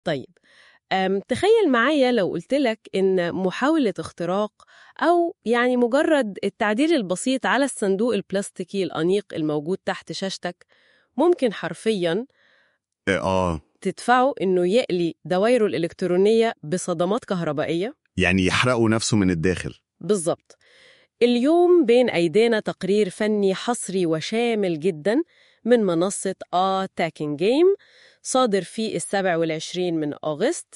طيب أم تخيل معايا لو قلت لك إن محاولة اختراق أو يعني مجرد التعديل البسيط على الصندوق البلاستيكي الأنيق الموجود تحت شاشتك ممكن حرفياً آه تدفعه إنه يقلي دوايره الإلكترونية بصدمات كهربائية يعني يحرقوا نفسه من الداخل بالظبط اليوم بين أيدينا تقرير فني حصري وشامل جدا من منصة آ تاكن جيم صادر في السابع والعشرين من أغسطس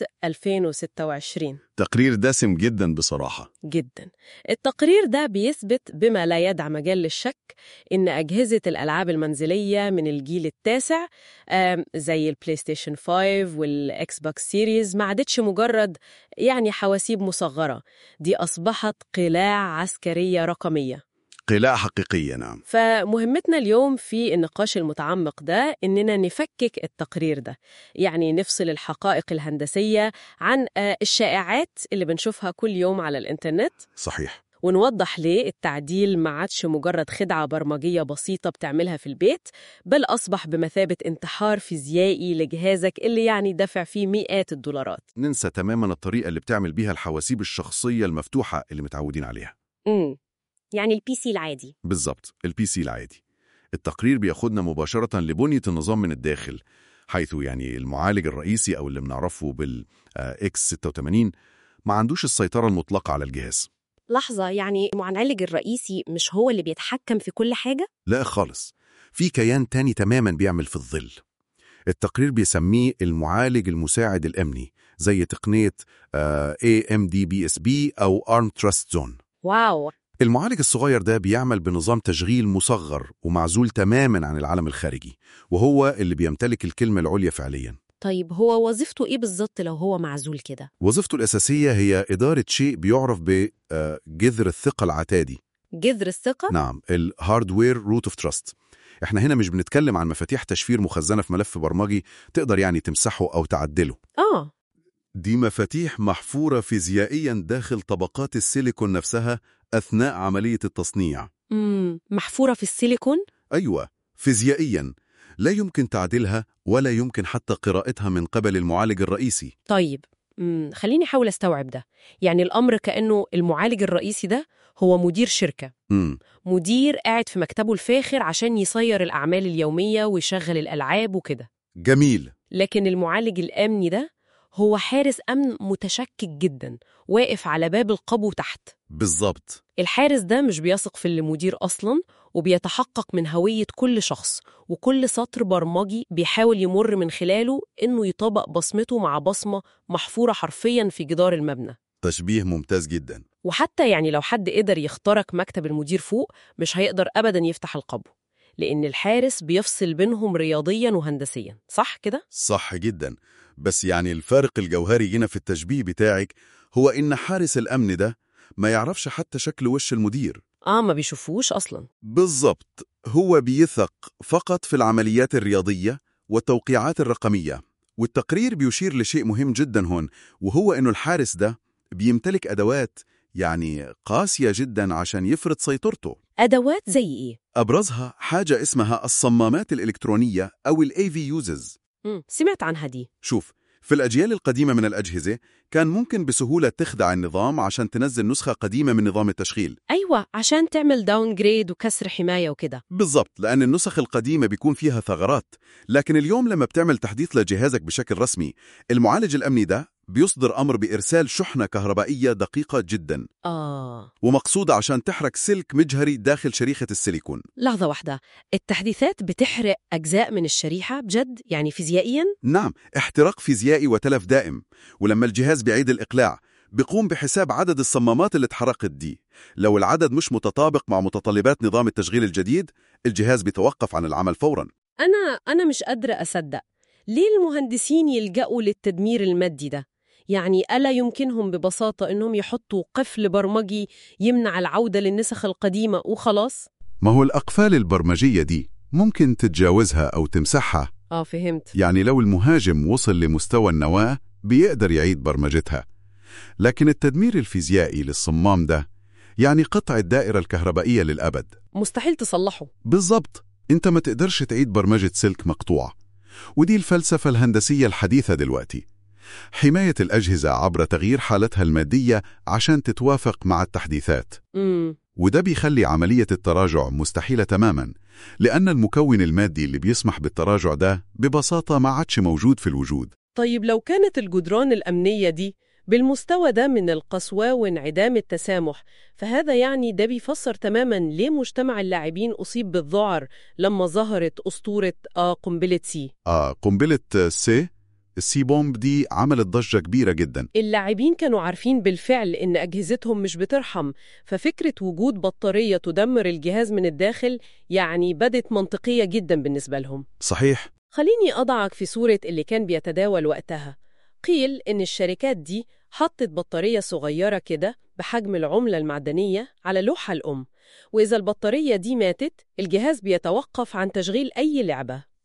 2026 تقرير دسم جدا بصراحة جدا التقرير ده بيثبت بما لا يدع مجال للشك إن أجهزة الألعاب المنزلية من الجيل التاسع آم، زي البلاي ستيشن 5 والإكس بوكس سيريز ما عادتش مجرد يعني حواسيب مصغرة دي أصبحت قلاع عسكرية رقمية قلاع حقيقية نعم فمهمتنا اليوم في النقاش المتعمق ده إننا نفكك التقرير ده يعني نفصل الحقائق الهندسية عن آه، الشائعات اللي بنشوفها كل يوم على الإنترنت صحيح ونوضح ليه التعديل ما عادش مجرد خدعة برمجية بسيطة بتعملها في البيت بل أصبح بمثابة انتحار فيزيائي لجهازك اللي يعني دفع فيه مئات الدولارات ننسى تماما الطريقة اللي بتعمل بيها الحواسيب الشخصية المفتوحة اللي متعودين عليها امم يعني البي سي العادي بالظبط البي سي العادي التقرير بياخدنا مباشرة لبنية النظام من الداخل حيث يعني المعالج الرئيسي أو اللي بنعرفه بالإكس 86 ما عندوش السيطرة المطلقة على الجهاز لحظة يعني المعالج الرئيسي مش هو اللي بيتحكم في كل حاجة؟ لا خالص في كيان تاني تماما بيعمل في الظل التقرير بيسميه المعالج المساعد الأمني زي تقنية آه، AMD-BSB أو ARM Trust Zone واو المعالج الصغير ده بيعمل بنظام تشغيل مصغر ومعزول تماما عن العالم الخارجي وهو اللي بيمتلك الكلمة العليا فعليا طيب هو وظيفته إيه بالظبط لو هو معزول كده؟ وظيفته الأساسية هي إدارة شيء بيعرف بجذر الثقة العتادي جذر الثقة؟ نعم الهاردوير روت اوف تراست احنا هنا مش بنتكلم عن مفاتيح تشفير مخزنة في ملف برمجي تقدر يعني تمسحه أو تعدله آه دي مفاتيح محفورة فيزيائيا داخل طبقات السيليكون نفسها أثناء عملية التصنيع مم. محفورة في السيليكون؟ أيوة فيزيائيا لا يمكن تعديلها ولا يمكن حتى قراءتها من قبل المعالج الرئيسي طيب مم. خليني أحاول أستوعب ده يعني الأمر كأنه المعالج الرئيسي ده هو مدير شركة مم. مدير قاعد في مكتبه الفاخر عشان يصير الأعمال اليومية ويشغل الألعاب وكده جميل لكن المعالج الأمني ده هو حارس أمن متشكك جدا واقف على باب القبو تحت بالظبط الحارس ده مش بيثق في المدير أصلا وبيتحقق من هوية كل شخص وكل سطر برمجي بيحاول يمر من خلاله إنه يطابق بصمته مع بصمة محفورة حرفيا في جدار المبنى تشبيه ممتاز جدا وحتى يعني لو حد قدر يخترق مكتب المدير فوق مش هيقدر أبدا يفتح القبو لأن الحارس بيفصل بينهم رياضيا وهندسيا صح كده؟ صح جدا بس يعني الفارق الجوهري هنا في التشبيه بتاعك هو إن حارس الأمن ده ما يعرفش حتى شكل وش المدير آه ما بيشوفوش أصلا بالظبط هو بيثق فقط في العمليات الرياضية والتوقيعات الرقمية والتقرير بيشير لشيء مهم جدا هون وهو إنه الحارس ده بيمتلك أدوات يعني قاسية جدا عشان يفرض سيطرته أدوات زي إيه؟ أبرزها حاجة اسمها الصمامات الإلكترونية أو ال AV Uses مم. سمعت عنها دي شوف في الأجيال القديمة من الأجهزة كان ممكن بسهولة تخدع النظام عشان تنزل نسخة قديمة من نظام التشغيل أيوة عشان تعمل داون جريد وكسر حماية وكده بالضبط لأن النسخ القديمة بيكون فيها ثغرات لكن اليوم لما بتعمل تحديث لجهازك بشكل رسمي المعالج الأمني ده بيصدر أمر بإرسال شحنة كهربائية دقيقة جدا آه ومقصودة عشان تحرك سلك مجهري داخل شريحة السيليكون لحظة واحدة التحديثات بتحرق أجزاء من الشريحة بجد يعني فيزيائيا؟ نعم احتراق فيزيائي وتلف دائم ولما الجهاز بيعيد الإقلاع بيقوم بحساب عدد الصمامات اللي اتحرقت دي لو العدد مش متطابق مع متطلبات نظام التشغيل الجديد الجهاز بيتوقف عن العمل فوراً أنا أنا مش قادرة أصدق ليه المهندسين يلجأوا للتدمير المادي ده؟ يعني ألا يمكنهم ببساطة إنهم يحطوا قفل برمجي يمنع العودة للنسخ القديمة وخلاص؟ ما هو الأقفال البرمجية دي ممكن تتجاوزها أو تمسحها آه فهمت يعني لو المهاجم وصل لمستوى النواة بيقدر يعيد برمجتها لكن التدمير الفيزيائي للصمام ده يعني قطع الدائرة الكهربائية للأبد مستحيل تصلحه بالضبط انت ما تقدرش تعيد برمجة سلك مقطوع ودي الفلسفة الهندسية الحديثة دلوقتي حماية الأجهزة عبر تغيير حالتها المادية عشان تتوافق مع التحديثات امم وده بيخلي عملية التراجع مستحيلة تماما لأن المكون المادي اللي بيسمح بالتراجع ده ببساطة ما عادش موجود في الوجود طيب لو كانت الجدران الأمنية دي بالمستوى ده من القسوة وانعدام التسامح فهذا يعني ده بيفسر تماما ليه مجتمع اللاعبين أصيب بالذعر لما ظهرت أسطورة آه قنبلة سي آه قنبلة سي السي بومب دي عملت ضجة كبيرة جدا اللاعبين كانوا عارفين بالفعل إن أجهزتهم مش بترحم ففكرة وجود بطارية تدمر الجهاز من الداخل يعني بدت منطقية جدا بالنسبة لهم صحيح خليني أضعك في صورة اللي كان بيتداول وقتها قيل إن الشركات دي حطت بطارية صغيرة كده بحجم العملة المعدنية على لوحة الأم وإذا البطارية دي ماتت الجهاز بيتوقف عن تشغيل أي لعبة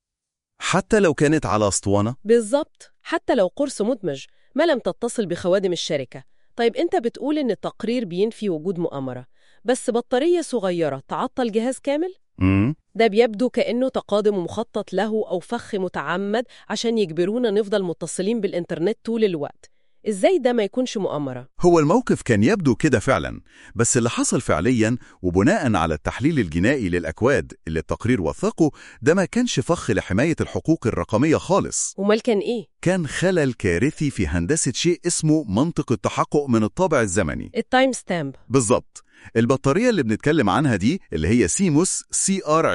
حتى لو كانت على اسطوانة بالظبط حتى لو قرص مدمج ما لم تتصل بخوادم الشركة طيب أنت بتقول إن التقرير بينفي وجود مؤامرة بس بطارية صغيرة تعطل جهاز كامل؟ امم ده بيبدو كأنه تقادم مخطط له أو فخ متعمد عشان يجبرونا نفضل متصلين بالإنترنت طول الوقت إزاي ده ما يكونش مؤامرة؟ هو الموقف كان يبدو كده فعلا بس اللي حصل فعليا وبناء على التحليل الجنائي للأكواد اللي التقرير وثقه ده ما كانش فخ لحماية الحقوق الرقمية خالص ومال كان إيه؟ كان خلل كارثي في هندسة شيء اسمه منطق التحقق من الطابع الزمني التايم ستامب بالظبط البطارية اللي بنتكلم عنها دي اللي هي سيموس سي ار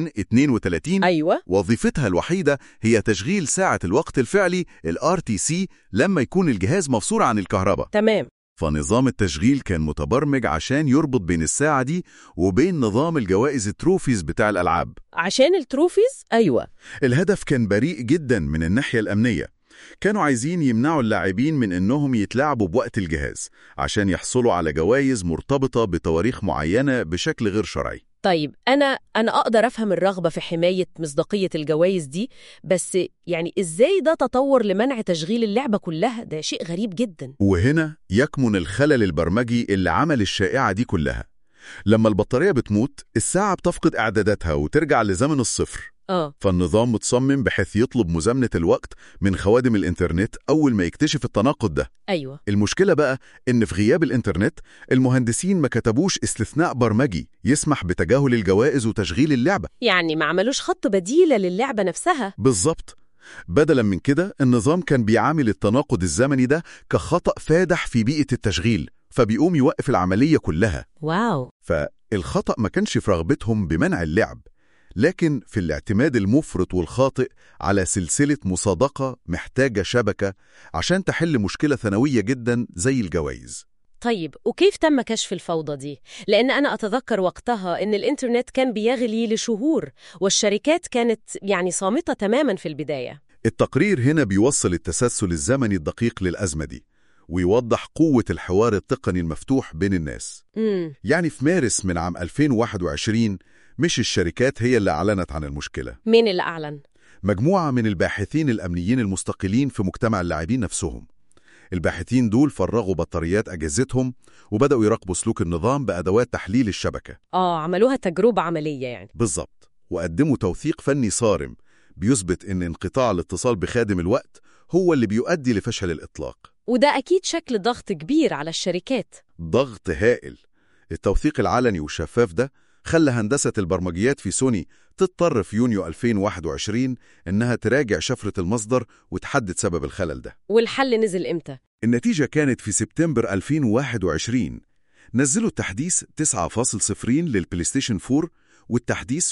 2032 أيوة وظيفتها الوحيدة هي تشغيل ساعة الوقت الفعلي ال RTC لما يكون الجهاز مفصول عن الكهرباء تمام فنظام التشغيل كان متبرمج عشان يربط بين الساعة دي وبين نظام الجوائز التروفيز بتاع الألعاب عشان التروفيز؟ أيوة الهدف كان بريء جدا من الناحية الأمنية كانوا عايزين يمنعوا اللاعبين من إنهم يتلاعبوا بوقت الجهاز عشان يحصلوا على جوائز مرتبطة بتواريخ معينة بشكل غير شرعي طيب أنا أنا أقدر أفهم الرغبة في حماية مصداقية الجوائز دي بس يعني إزاي ده تطور لمنع تشغيل اللعبة كلها؟ ده شيء غريب جدا وهنا يكمن الخلل البرمجي اللي عمل الشائعة دي كلها لما البطارية بتموت الساعة بتفقد إعداداتها وترجع لزمن الصفر آه فالنظام متصمم بحيث يطلب مزامنة الوقت من خوادم الإنترنت أول ما يكتشف التناقض ده أيوة المشكلة بقى إن في غياب الإنترنت المهندسين ما كتبوش استثناء برمجي يسمح بتجاهل الجوائز وتشغيل اللعبة يعني ما عملوش خط بديلة للعبة نفسها بالظبط بدلا من كده النظام كان بيعامل التناقض الزمني ده كخطأ فادح في بيئة التشغيل فبيقوم يوقف العملية كلها واو فالخطأ ما كانش في رغبتهم بمنع اللعب لكن في الاعتماد المفرط والخاطئ على سلسلة مصادقة محتاجة شبكة عشان تحل مشكلة ثانوية جدا زي الجوائز طيب وكيف تم كشف الفوضى دي؟ لأن أنا أتذكر وقتها إن الإنترنت كان بيغلي لشهور والشركات كانت يعني صامتة تماما في البداية التقرير هنا بيوصل التسلسل الزمني الدقيق للأزمة دي ويوضح قوة الحوار التقني المفتوح بين الناس امم يعني في مارس من عام 2021 مش الشركات هي اللي أعلنت عن المشكلة مين اللي أعلن؟ مجموعة من الباحثين الأمنيين المستقلين في مجتمع اللاعبين نفسهم الباحثين دول فرغوا بطاريات أجهزتهم وبدأوا يراقبوا سلوك النظام بأدوات تحليل الشبكة آه عملوها تجربة عملية يعني بالظبط وقدموا توثيق فني صارم بيثبت إن انقطاع الاتصال بخادم الوقت هو اللي بيؤدي لفشل الإطلاق وده أكيد شكل ضغط كبير على الشركات ضغط هائل التوثيق العلني والشفاف ده خلى هندسة البرمجيات في سوني تضطر في يونيو 2021 إنها تراجع شفرة المصدر وتحدد سبب الخلل ده والحل نزل إمتى؟ النتيجة كانت في سبتمبر 2021 نزلوا التحديث 9.0 للبلايستيشن 4 والتحديث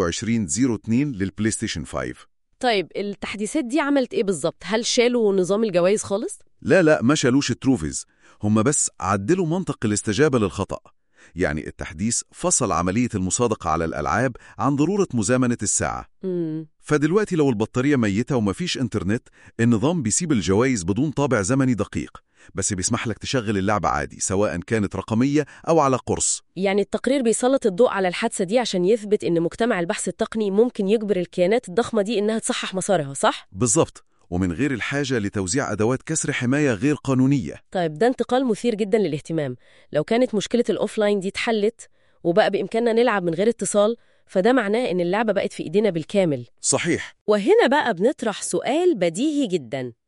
21.02 للبلايستيشن 5 طيب التحديثات دي عملت إيه بالظبط؟ هل شالوا نظام الجوائز خالص؟ لا لا ما شالوش التروفيز هم بس عدلوا منطق الاستجابة للخطأ يعني التحديث فصل عملية المصادقة على الألعاب عن ضرورة مزامنة الساعة امم فدلوقتي لو البطارية ميتة ومفيش انترنت النظام بيسيب الجوائز بدون طابع زمني دقيق بس بيسمح لك تشغل اللعبة عادي سواء كانت رقمية أو على قرص يعني التقرير بيسلط الضوء على الحادثة دي عشان يثبت إن مجتمع البحث التقني ممكن يجبر الكيانات الضخمة دي إنها تصحح مسارها صح؟ بالظبط ومن غير الحاجة لتوزيع أدوات كسر حماية غير قانونية طيب ده انتقال مثير جدا للاهتمام لو كانت مشكلة الأوفلاين دي اتحلت وبقى بإمكاننا نلعب من غير اتصال فده معناه إن اللعبة بقت في إيدينا بالكامل صحيح وهنا بقى بنطرح سؤال بديهي جدا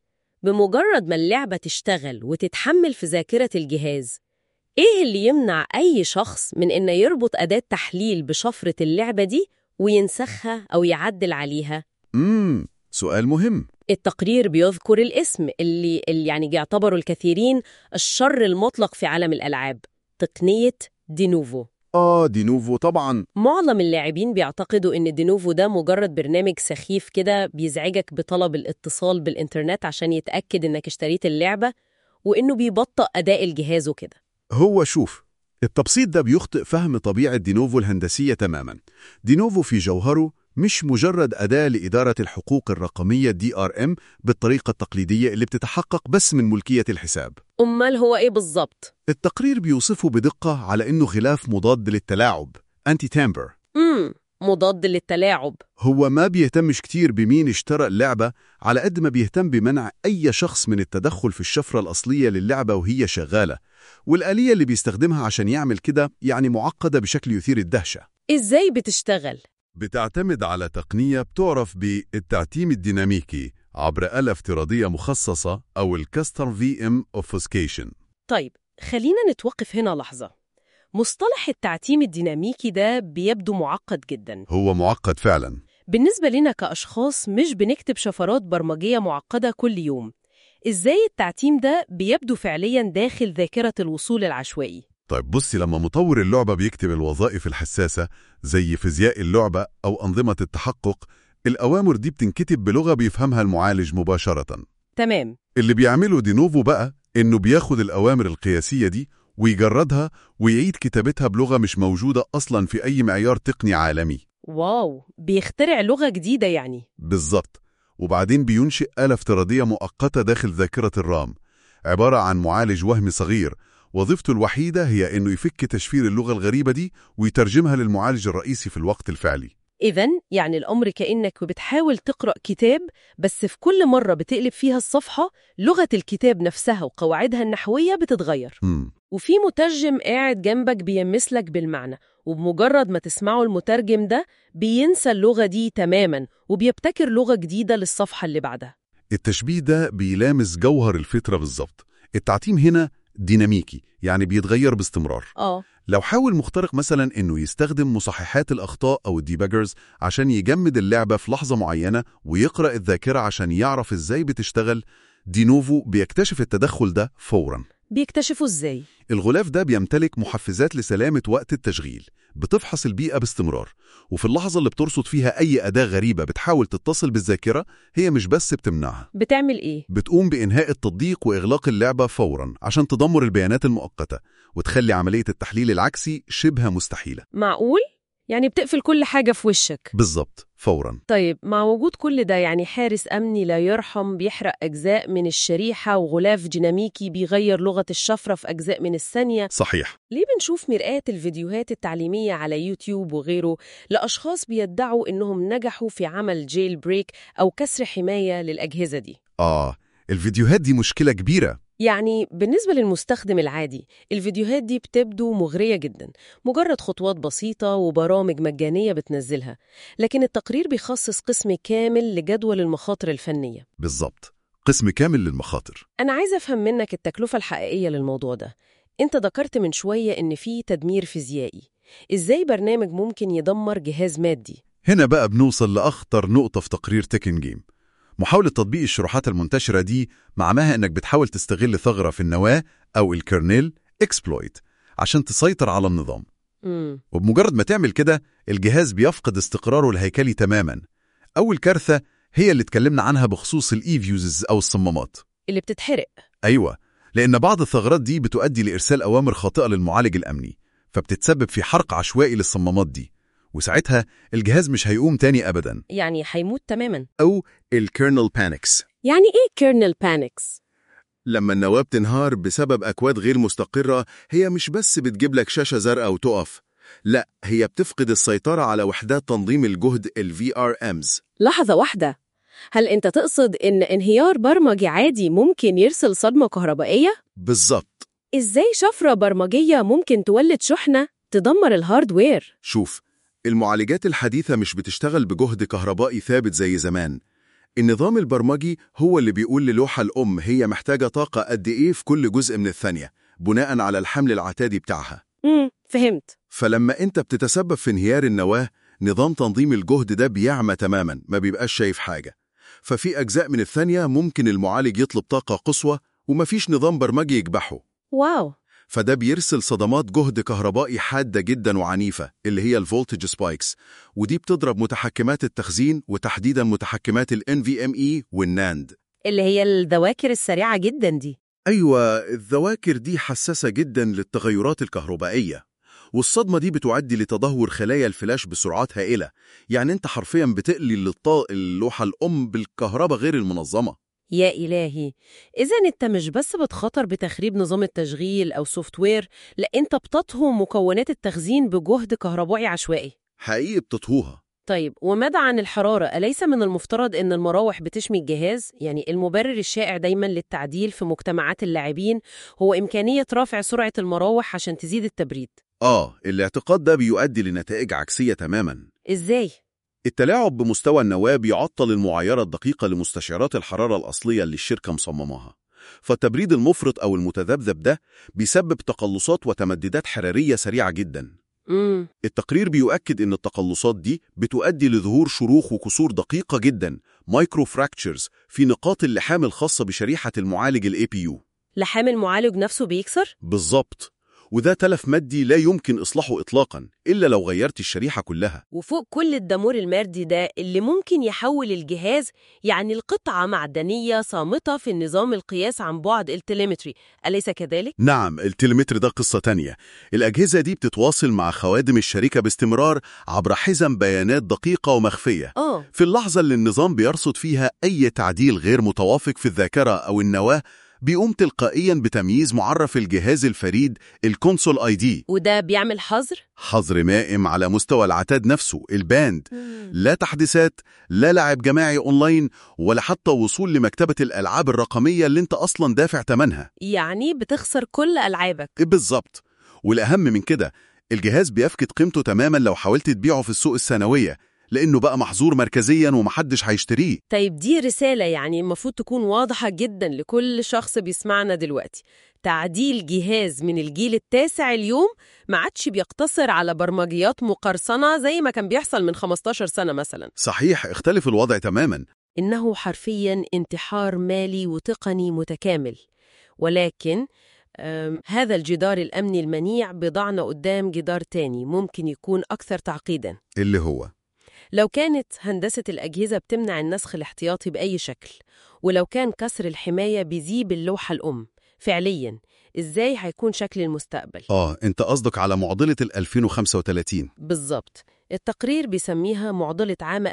بمجرد ما اللعبة تشتغل وتتحمل في ذاكرة الجهاز إيه اللي يمنع أي شخص من إنه يربط أداة تحليل بشفرة اللعبة دي وينسخها أو يعدل عليها؟ امم سؤال مهم التقرير بيذكر الاسم اللي, اللي يعني يعتبره الكثيرين الشر المطلق في عالم الألعاب تقنية دينوفو آه دي نوفو طبعا معظم اللاعبين بيعتقدوا إن دينوفو ده مجرد برنامج سخيف كده بيزعجك بطلب الاتصال بالإنترنت عشان يتأكد إنك اشتريت اللعبة وإنه بيبطئ أداء الجهاز وكده هو شوف التبسيط ده بيخطئ فهم طبيعة دينوفو الهندسية تماما دينوفو في جوهره مش مجرد أداة لإدارة الحقوق الرقمية DRM بالطريقة التقليدية اللي بتتحقق بس من ملكية الحساب أمال هو إيه بالظبط؟ التقرير بيوصفه بدقة على إنه غلاف مضاد للتلاعب أنتي تامبر امم مضاد للتلاعب هو ما بيهتمش كتير بمين اشترى اللعبة على قد ما بيهتم بمنع أي شخص من التدخل في الشفرة الأصلية للعبة وهي شغالة والآلية اللي بيستخدمها عشان يعمل كده يعني معقدة بشكل يثير الدهشة إزاي بتشتغل؟ بتعتمد على تقنية بتعرف بالتعتيم الديناميكي عبر آلة افتراضية مخصصة أو الكاستر في ام اوفسكيشن طيب خلينا نتوقف هنا لحظة مصطلح التعتيم الديناميكي ده بيبدو معقد جدا هو معقد فعلا بالنسبة لنا كأشخاص مش بنكتب شفرات برمجية معقدة كل يوم إزاي التعتيم ده بيبدو فعليا داخل ذاكرة الوصول العشوائي؟ طيب بصي لما مطور اللعبة بيكتب الوظائف الحساسة زي فيزياء اللعبة أو أنظمة التحقق الأوامر دي بتنكتب بلغة بيفهمها المعالج مباشرة تمام اللي بيعمله دينوفو بقى إنه بياخد الأوامر القياسية دي ويجردها ويعيد كتابتها بلغة مش موجودة أصلا في أي معيار تقني عالمي واو بيخترع لغة جديدة يعني بالظبط وبعدين بينشئ آلة افتراضية مؤقتة داخل ذاكرة الرام عبارة عن معالج وهمي صغير وظيفته الوحيدة هي إنه يفك تشفير اللغة الغريبة دي ويترجمها للمعالج الرئيسي في الوقت الفعلي إذا يعني الأمر كأنك بتحاول تقرأ كتاب بس في كل مرة بتقلب فيها الصفحة لغة الكتاب نفسها وقواعدها النحوية بتتغير مم. وفي مترجم قاعد جنبك بيمسلك بالمعنى وبمجرد ما تسمعه المترجم ده بينسى اللغة دي تماما وبيبتكر لغة جديدة للصفحة اللي بعدها التشبيه ده بيلامس جوهر الفطرة بالظبط التعتيم هنا ديناميكي يعني بيتغير باستمرار آه لو حاول مخترق مثلا انه يستخدم مصححات الاخطاء او الديباجرز عشان يجمد اللعبه في لحظه معينه ويقرا الذاكره عشان يعرف ازاي بتشتغل دينوفو بيكتشف التدخل ده فورا بيكتشفوا إزاي؟ الغلاف ده بيمتلك محفزات لسلامه وقت التشغيل بتفحص البيئه باستمرار وفي اللحظه اللي بترصد فيها اي اداه غريبه بتحاول تتصل بالذاكره هي مش بس بتمنعها بتعمل إيه؟ بتقوم بإنهاء التطبيق وإغلاق اللعبة فوراً عشان تدمر البيانات المؤقتة وتخلي عملية التحليل العكسي شبه مستحيلة معقول؟ يعني بتقفل كل حاجة في وشك بالظبط فوراً طيب مع وجود كل ده يعني حارس أمني لا يرحم بيحرق أجزاء من الشريحة وغلاف ديناميكي بيغير لغة الشفرة في أجزاء من الثانية صحيح ليه بنشوف مرآة الفيديوهات التعليمية على يوتيوب وغيره لأشخاص بيدعوا إنهم نجحوا في عمل جيل بريك أو كسر حماية للأجهزة دي آه الفيديوهات دي مشكلة كبيرة يعني بالنسبة للمستخدم العادي الفيديوهات دي بتبدو مغرية جدا مجرد خطوات بسيطة وبرامج مجانية بتنزلها لكن التقرير بيخصص قسم كامل لجدول المخاطر الفنية بالظبط قسم كامل للمخاطر أنا عايزة أفهم منك التكلفة الحقيقية للموضوع ده أنت ذكرت من شوية إن في تدمير فيزيائي إزاي برنامج ممكن يدمر جهاز مادي؟ هنا بقى بنوصل لأخطر نقطة في تقرير تيكن جيم محاولة تطبيق الشروحات المنتشرة دي معناها إنك بتحاول تستغل ثغرة في النواة أو الكرنيل اكسبلويت عشان تسيطر على النظام مم. وبمجرد ما تعمل كده الجهاز بيفقد استقراره الهيكلي تماما أول كارثة هي اللي اتكلمنا عنها بخصوص الإيفيوزز أو الصمامات اللي بتتحرق أيوة لأن بعض الثغرات دي بتؤدي لإرسال أوامر خاطئة للمعالج الأمني فبتتسبب في حرق عشوائي للصمامات دي وساعتها الجهاز مش هيقوم تاني أبدا يعني هيموت تماما أو الكيرنل بانكس يعني إيه كيرنل بانكس؟ لما النواة بتنهار بسبب أكواد غير مستقرة هي مش بس بتجيب لك شاشة زرقاء وتقف لا هي بتفقد السيطرة على وحدات تنظيم الجهد ال VRMs لحظة واحدة هل أنت تقصد إن انهيار برمجي عادي ممكن يرسل صدمة كهربائية؟ بالظبط إزاي شفرة برمجية ممكن تولد شحنة تدمر الهاردوير؟ شوف المعالجات الحديثة مش بتشتغل بجهد كهربائي ثابت زي زمان النظام البرمجي هو اللي بيقول للوحة الأم هي محتاجة طاقة قد إيه في كل جزء من الثانية بناء على الحمل العتادي بتاعها امم فهمت فلما أنت بتتسبب في انهيار النواة نظام تنظيم الجهد ده بيعمى تماما ما بيبقاش شايف حاجة ففي أجزاء من الثانية ممكن المعالج يطلب طاقة قصوى ومفيش نظام برمجي يكبحه واو فده بيرسل صدمات جهد كهربائي حادة جدا وعنيفة اللي هي الفولتج سبايكس ودي بتضرب متحكمات التخزين وتحديدا متحكمات ال NVMe والناند اللي هي الذواكر السريعة جدا دي أيوة الذواكر دي حساسة جدا للتغيرات الكهربائية والصدمة دي بتؤدي لتدهور خلايا الفلاش بسرعات هائلة يعني انت حرفيا بتقلي للط- اللوحة الأم بالكهرباء غير المنظمة يا إلهي إذا أنت مش بس بتخاطر بتخريب نظام التشغيل أو سوفت وير لا أنت بتطهو مكونات التخزين بجهد كهربائي عشوائي حقيقي بتطهوها طيب وماذا عن الحرارة؟ أليس من المفترض أن المراوح بتشمي الجهاز؟ يعني المبرر الشائع دايما للتعديل في مجتمعات اللاعبين هو إمكانية رفع سرعة المراوح عشان تزيد التبريد آه الاعتقاد ده بيؤدي لنتائج عكسية تماما إزاي؟ التلاعب بمستوى النواة بيعطل المعايرة الدقيقة لمستشعرات الحرارة الأصلية اللي الشركة مصمماها فالتبريد المفرط أو المتذبذب ده بيسبب تقلصات وتمددات حرارية سريعة جدا امم التقرير بيؤكد إن التقلصات دي بتؤدي لظهور شروخ وكسور دقيقة جدا مايكرو فراكتشرز في نقاط اللحام الخاصة بشريحة المعالج ال APU لحام المعالج نفسه بيكسر؟ بالظبط وده تلف مادي لا يمكن إصلاحه إطلاقا إلا لو غيرت الشريحة كلها وفوق كل الدمور المادي ده اللي ممكن يحول الجهاز يعني القطعة معدنية صامتة في النظام القياس عن بعد التليمتري أليس كذلك؟ نعم التلمتر ده قصة تانية الأجهزة دي بتتواصل مع خوادم الشركة باستمرار عبر حزم بيانات دقيقة ومخفية آه في اللحظة اللي النظام بيرصد فيها أي تعديل غير متوافق في الذاكرة أو النواة بيقوم تلقائيا بتمييز معرف الجهاز الفريد الكونسول اي دي وده بيعمل حظر؟ حظر مائم على مستوى العتاد نفسه الباند لا تحديثات لا لعب جماعي اونلاين ولا حتى وصول لمكتبة الألعاب الرقمية اللي انت أصلا دافع تمنها يعني بتخسر كل ألعابك بالظبط والأهم من كده الجهاز بيفقد قيمته تماما لو حاولت تبيعه في السوق الثانوية لأنه بقى محظور مركزيا ومحدش هيشتريه طيب دي رسالة يعني المفروض تكون واضحة جدا لكل شخص بيسمعنا دلوقتي تعديل جهاز من الجيل التاسع اليوم ما عادش بيقتصر على برمجيات مقرصنة زي ما كان بيحصل من 15 سنة مثلا صحيح اختلف الوضع تماما إنه حرفيا انتحار مالي وتقني متكامل ولكن أم، هذا الجدار الأمني المنيع بيضعنا قدام جدار تاني ممكن يكون أكثر تعقيدا اللي هو لو كانت هندسة الأجهزة بتمنع النسخ الاحتياطي بأي شكل ولو كان كسر الحماية بيذيب اللوحة الأم فعليا إزاي هيكون شكل المستقبل؟ آه أنت قصدك على معضلة ال 2035 بالظبط التقرير بيسميها معضلة عام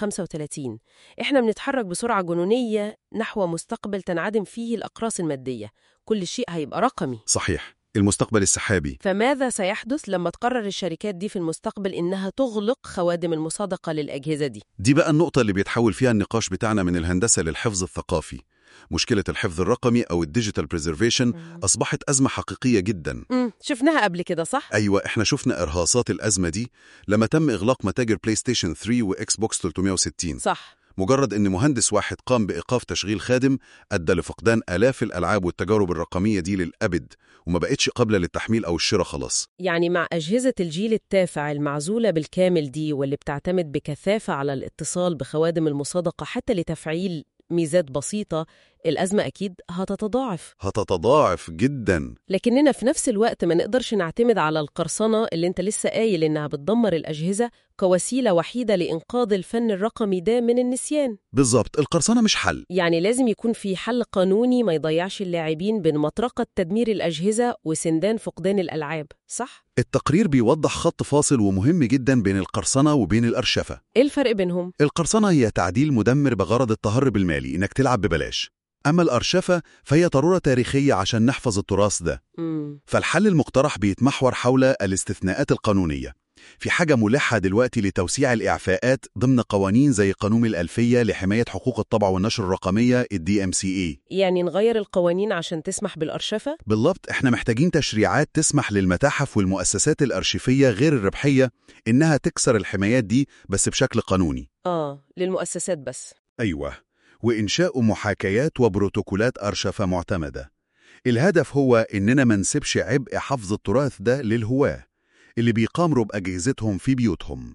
2035 إحنا بنتحرك بسرعة جنونية نحو مستقبل تنعدم فيه الأقراص المادية كل شيء هيبقى رقمي صحيح المستقبل السحابي فماذا سيحدث لما تقرر الشركات دي في المستقبل إنها تغلق خوادم المصادقة للأجهزة دي؟ دي بقى النقطة اللي بيتحول فيها النقاش بتاعنا من الهندسة للحفظ الثقافي مشكلة الحفظ الرقمي أو الديجيتال بريزرفيشن أصبحت أزمة حقيقية جدا امم شفناها قبل كده صح؟ أيوة إحنا شفنا إرهاصات الأزمة دي لما تم إغلاق متاجر بلاي ستيشن 3 وإكس بوكس 360 صح مجرد إن مهندس واحد قام بإيقاف تشغيل خادم أدى لفقدان آلاف الألعاب والتجارب الرقمية دي للأبد وما بقتش قابلة للتحميل أو الشراء خلاص يعني مع أجهزة الجيل التافع المعزولة بالكامل دي واللي بتعتمد بكثافة على الاتصال بخوادم المصادقة حتى لتفعيل ميزات بسيطة الأزمة أكيد هتتضاعف هتتضاعف جدا لكننا في نفس الوقت ما نقدرش نعتمد على القرصنة اللي انت لسه قايل إنها بتدمر الأجهزة كوسيلة وحيدة لإنقاذ الفن الرقمي ده من النسيان بالظبط القرصنة مش حل يعني لازم يكون في حل قانوني ما يضيعش اللاعبين بين مطرقة تدمير الأجهزة وسندان فقدان الألعاب صح؟ التقرير بيوضح خط فاصل ومهم جدا بين القرصنة وبين الأرشفة إيه الفرق بينهم؟ القرصنة هي تعديل مدمر بغرض التهرب المالي إنك تلعب ببلاش أما الأرشفة فهي ضرورة تاريخية عشان نحفظ التراث ده مم. فالحل المقترح بيتمحور حول الاستثناءات القانونية في حاجة ملحة دلوقتي لتوسيع الإعفاءات ضمن قوانين زي قانون الألفية لحماية حقوق الطبع والنشر الرقمية الدي ام سي اي يعني نغير القوانين عشان تسمح بالأرشفة؟ بالضبط احنا محتاجين تشريعات تسمح للمتاحف والمؤسسات الأرشيفية غير الربحية إنها تكسر الحمايات دي بس بشكل قانوني آه للمؤسسات بس أيوة وإنشاء محاكيات وبروتوكولات أرشفة معتمدة الهدف هو إننا ما نسيبش عبء حفظ التراث ده للهواة اللي بيقامروا بأجهزتهم في بيوتهم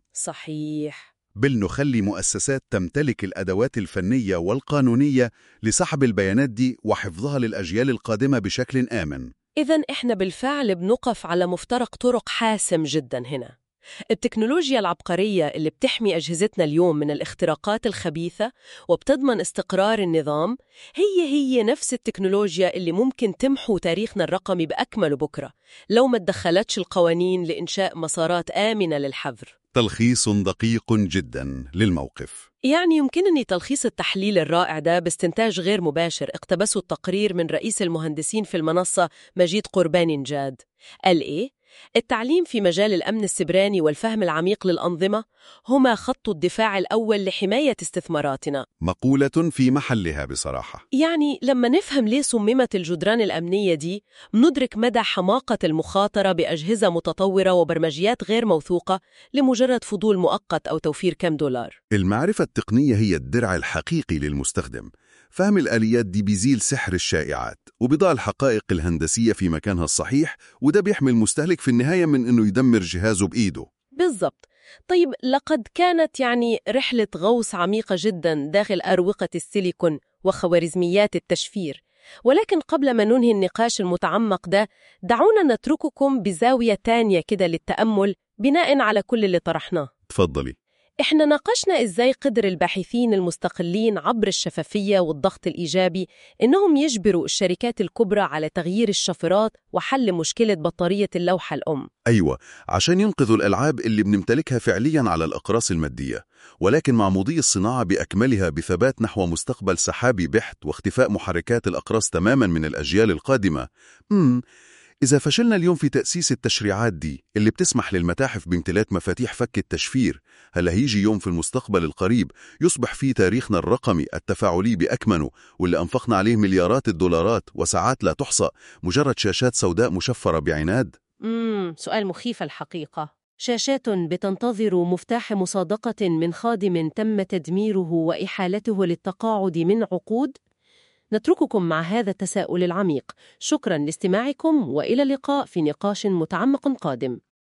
صحيح بل نخلي مؤسسات تمتلك الأدوات الفنية والقانونية لسحب البيانات دي وحفظها للأجيال القادمة بشكل آمن إذا إحنا بالفعل بنقف على مفترق طرق حاسم جدا هنا التكنولوجيا العبقرية اللي بتحمي أجهزتنا اليوم من الاختراقات الخبيثة وبتضمن استقرار النظام هي هي نفس التكنولوجيا اللي ممكن تمحو تاريخنا الرقمي بأكمله بكرة لو ما تدخلتش القوانين لإنشاء مسارات آمنة للحظر تلخيص دقيق جدا للموقف يعني يمكنني تلخيص التحليل الرائع ده باستنتاج غير مباشر اقتبسه التقرير من رئيس المهندسين في المنصة مجيد قرباني نجاد قال إيه؟ التعليم في مجال الأمن السبراني والفهم العميق للأنظمة هما خط الدفاع الأول لحماية استثماراتنا مقولة في محلها بصراحة يعني لما نفهم ليه صممت الجدران الأمنية دي ندرك مدى حماقة المخاطرة بأجهزة متطورة وبرمجيات غير موثوقة لمجرد فضول مؤقت أو توفير كم دولار المعرفة التقنية هي الدرع الحقيقي للمستخدم فهم الآليات دي بيزيل سحر الشائعات وبيضع الحقائق الهندسية في مكانها الصحيح وده بيحمي المستهلك في النهاية من أنه يدمر جهازه بإيده بالضبط طيب لقد كانت يعني رحلة غوص عميقة جدا داخل أروقة السيليكون وخوارزميات التشفير ولكن قبل ما ننهي النقاش المتعمق ده دعونا نترككم بزاوية تانية كده للتأمل بناء على كل اللي طرحناه تفضلي إحنا ناقشنا إزاي قدر الباحثين المستقلين عبر الشفافية والضغط الإيجابي إنهم يجبروا الشركات الكبرى على تغيير الشفرات وحل مشكلة بطارية اللوحة الأم أيوة عشان ينقذوا الألعاب اللي بنمتلكها فعليا على الأقراص المادية ولكن مع مضي الصناعة بأكملها بثبات نحو مستقبل سحابي بحت واختفاء محركات الأقراص تماما من الأجيال القادمة مم. إذا فشلنا اليوم في تأسيس التشريعات دي اللي بتسمح للمتاحف بامتلاك مفاتيح فك التشفير هل هيجي يوم في المستقبل القريب يصبح فيه تاريخنا الرقمي التفاعلي بأكمنه واللي أنفقنا عليه مليارات الدولارات وساعات لا تحصى مجرد شاشات سوداء مشفرة بعناد؟ امم سؤال مخيف الحقيقة شاشات بتنتظر مفتاح مصادقة من خادم تم تدميره وإحالته للتقاعد من عقود نترككم مع هذا التساؤل العميق شكرا لاستماعكم وإلى اللقاء في نقاش متعمق قادم